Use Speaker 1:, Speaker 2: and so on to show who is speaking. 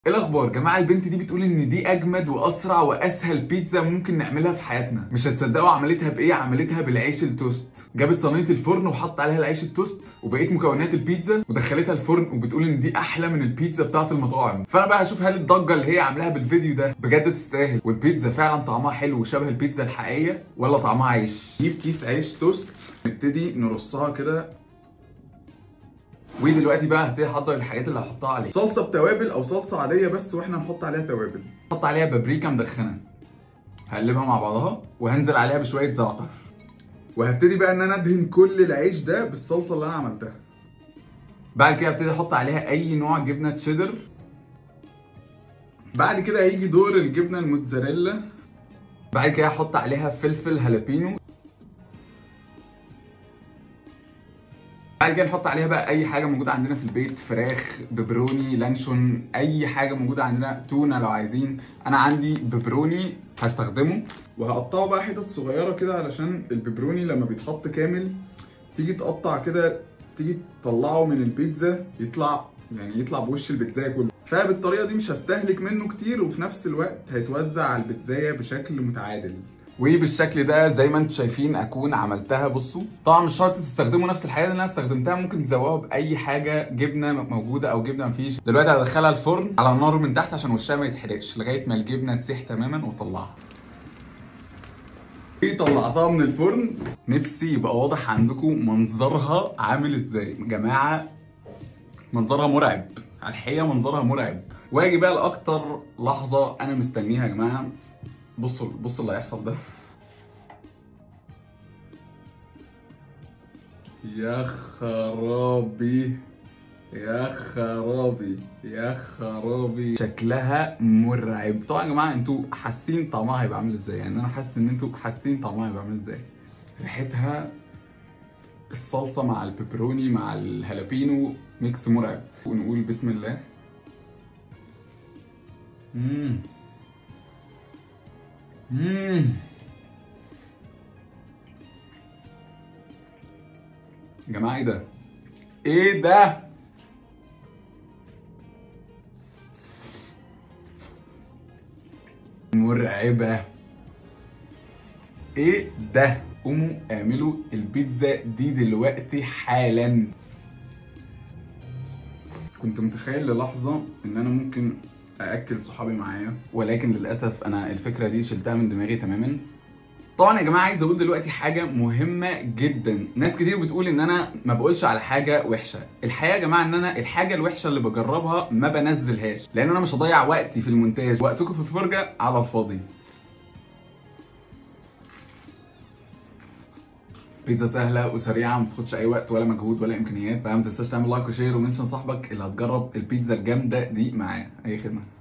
Speaker 1: ايه الاخبار جماعه البنت دي بتقول ان دي اجمد واسرع واسهل بيتزا ممكن نعملها في حياتنا مش هتصدقوا عملتها بايه عملتها بالعيش التوست جابت صينيه الفرن وحط عليها العيش التوست وبقيه مكونات البيتزا ودخلتها الفرن وبتقول ان دي احلى من البيتزا بتاعه المطاعم فانا بقى هشوف هل الضجه اللي هي عاملاها بالفيديو ده بجد تستاهل والبيتزا فعلا طعمها حلو وشبه البيتزا الحقيقيه ولا طعمها عيش نجيب كيس عيش توست نبتدي نرصها كده ودلوقتي بقى هبتدي احضر الحاجات اللي هحطها عليه صلصه بتوابل او صلصه عاديه بس واحنا نحط عليها توابل نحط عليها بابريكا مدخنه هقلبها مع بعضها وهنزل عليها بشويه زعتر وهبتدي بقى ان انا ادهن كل العيش ده بالصلصه اللي انا عملتها بعد كده ابتدي احط عليها اي نوع جبنه تشيدر بعد كده هيجي دور الجبنه الموتزاريلا بعد كده احط عليها فلفل هالابينو بعد كده نحط عليها بقى اي حاجه موجوده عندنا في البيت فراخ بيبروني لانشون اي حاجه موجوده عندنا تونه لو عايزين انا عندي بيبروني هستخدمه وهقطعه بقى حتت صغيره كده علشان البيبروني لما بيتحط كامل تيجي تقطع كده تيجي تطلعه من البيتزا يطلع يعني يطلع بوش البيتزايه كله فبالطريقه دي مش هستهلك منه كتير وفي نفس الوقت هيتوزع على البيتزايه بشكل متعادل وبالشكل ده زي ما انتم شايفين اكون عملتها بصوا طبعا مش شرط تستخدموا نفس الحاجات اللي انا استخدمتها ممكن تزوقوها باي حاجه جبنه موجوده او جبنه مفيش دلوقتي هدخلها الفرن على النار من تحت عشان وشها ما يتحرقش لغايه ما الجبنه تسيح تماما واطلعها طلعتها من الفرن نفسي يبقى واضح عندكم منظرها عامل ازاي يا جماعه منظرها مرعب على الحقيقه منظرها مرعب واجي بقى لاكتر لحظه انا مستنيها يا جماعه بصوا بصوا اللي هيحصل ده يا خرابي يا خرابي يا خرابي شكلها مرعب طبعا يا جماعه انتوا حاسين طعمها هيبقى عامل ازاي يعني انا حاسس ان انتوا حاسين طعمها هيبقى عامل ازاي ريحتها الصلصه مع البيبروني مع الهالابينو ميكس مرعب ونقول بسم الله امم امم يا جماعه ايه ده ايه ده مرعبه ايه ده قوموا اعملوا البيتزا دي دلوقتي حالا كنت متخيل للحظه ان انا ممكن ااكل صحابي معايا ولكن للاسف انا الفكره دي شلتها من دماغي تماما طبعا يا جماعه عايز اقول دلوقتي حاجه مهمه جدا ناس كتير بتقول ان انا ما بقولش على حاجه وحشه الحقيقه يا جماعه ان انا الحاجه الوحشه اللي بجربها ما بنزلهاش لان انا مش هضيع وقتي في المونتاج وقتكم في الفرجه على الفاضي بيتزا سهله وسريعه ما بتاخدش اي وقت ولا مجهود ولا امكانيات بقى ما تنساش تعمل لايك وشير ومنشن صاحبك اللي هتجرب البيتزا الجامده دي معايا اي خدمه